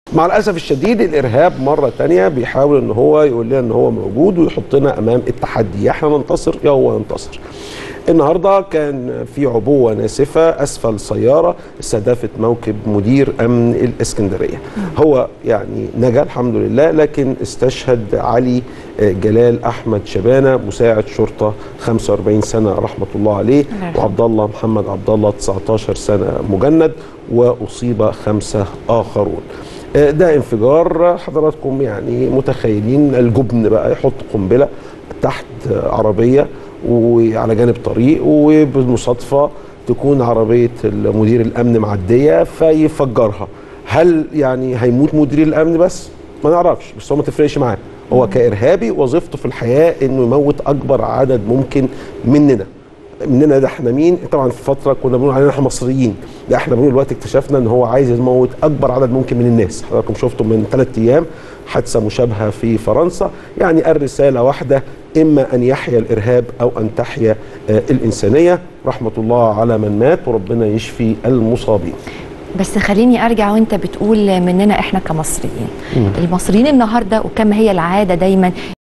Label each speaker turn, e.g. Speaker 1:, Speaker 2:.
Speaker 1: مع الاسف الشديد الارهاب مره تانية بيحاول ان هو يقول لنا ان هو موجود ويحطنا امام التحدي يا احنا ننتصر يا هو ينتصر النهارده كان في عبوه ناسفه اسفل سياره استهدفت موكب مدير امن الاسكندريه هو يعني نجا الحمد لله لكن استشهد علي جلال احمد شبانه مساعد شرطه 45 سنه رحمه الله عليه وعبد الله محمد عبد الله 19 سنه مجند واصيب خمسه اخرون ده انفجار حضراتكم يعني متخيلين الجبن بقى يحط قنبله تحت عربيه وعلى جانب طريق وبالمصادفه تكون عربيه مدير الامن معديه فيفجرها هل يعني هيموت مدير الامن بس ما نعرفش بس هو ما تفرقش معاه هو كارهابي وظيفته في الحياه انه يموت اكبر عدد ممكن مننا مننا ده احنا مين طبعا في فتره كنا بنقول علينا احنا مصريين لا احنا بنقول دلوقتي اكتشفنا ان هو عايز يموت اكبر عدد ممكن من الناس حضراتكم شفتوا من ثلاث ايام حادثه مشابهه في فرنسا يعني الرساله واحده اما ان يحيا الارهاب او ان تحيا آه الانسانيه رحمه الله على من مات وربنا يشفي المصابين
Speaker 2: بس خليني ارجع وانت بتقول مننا احنا كمصريين المصريين النهارده وكما هي العاده دايما